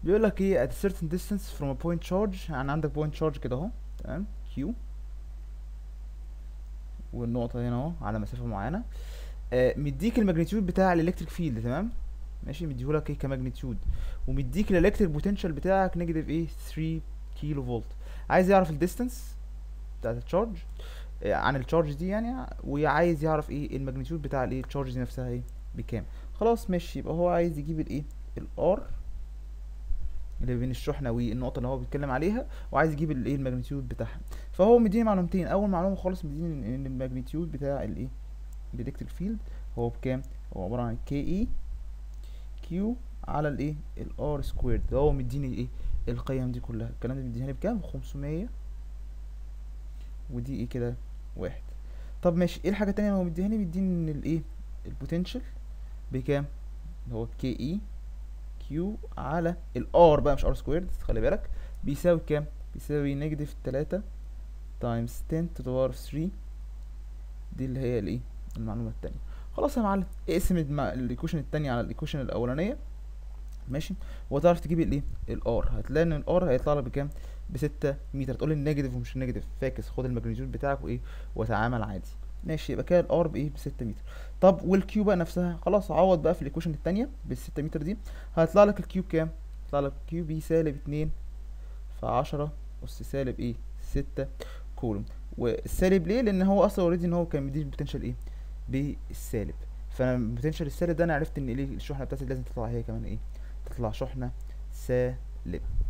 بيقول لك ايه at a certain distance from a point charge يعني عندك point charge كده اهو تمام q والنقطة هنا اهو على مسافة معينة آه مديك الماجنتيود بتاع الالكتريك فيلد تمام ماشي مديهولك ايه كماجنتيود ومديك الالكتريك بوتنشال بتاعك نيجاتيف ايه 3 كيلو فولت عايز يعرف الديستانس بتاعت التشارج آه عن التشارج دي يعني وعايز يعرف ايه الماجنتيود بتاع الايه التشارج دي نفسها ايه بكام خلاص ماشي يبقى هو عايز يجيب الايه الار اللي بين الشحنه والنقطه اللي هو بيتكلم عليها وعايز يجيب الايه الماجنتيود بتاعها فهو مديني معلومتين اول معلومه خالص مديني ان الماجنتيود بتاع الايه الالكتريك فيلد هو بكام هو عباره عن كي اي كيو على الايه الار سكويرد ده هو مديني ايه القيم دي كلها الكلام ده مديهاني بكام 500 ودي ايه كده واحد طب ماشي ايه الحاجه التانية اللي هو مديهاني مديني ان الايه البوتنشال بكام اللي هو كي اي كيو على الار بقى مش ار سكويرد خلي بالك بيساوي كام بيساوي نيجاتيف تلاتة تايمز 10 to the power of 3 دي اللي هي الايه المعلومه التانية خلاص يا معلم اقسم الايكويشن التانية على الايكويشن الاولانيه ماشي وتعرف تجيب الايه الار هتلاقي ان الار هيطلع لك بكام بستة متر تقول النيجاتيف ومش النيجاتيف فاكس خد الماجنتيود بتاعك وايه وتعامل عادي ماشي يبقى كده الار بايه بستة متر طب والكيو بقى نفسها خلاص عوض بقى في الايكويشن التانية بالستة متر دي هيطلع لك الكيو بكام هيطلع لك الكيو بي سالب اتنين في عشرة أس سالب ايه ستة كولوم والسالب ليه لان هو اصلا اوريدي ان هو كان مديني البوتنشال ايه بالسالب فانا البوتنشال السالب ده انا عرفت ان ايه الشحنه بتاعتي لازم تطلع هي كمان ايه تطلع شحنه سالبه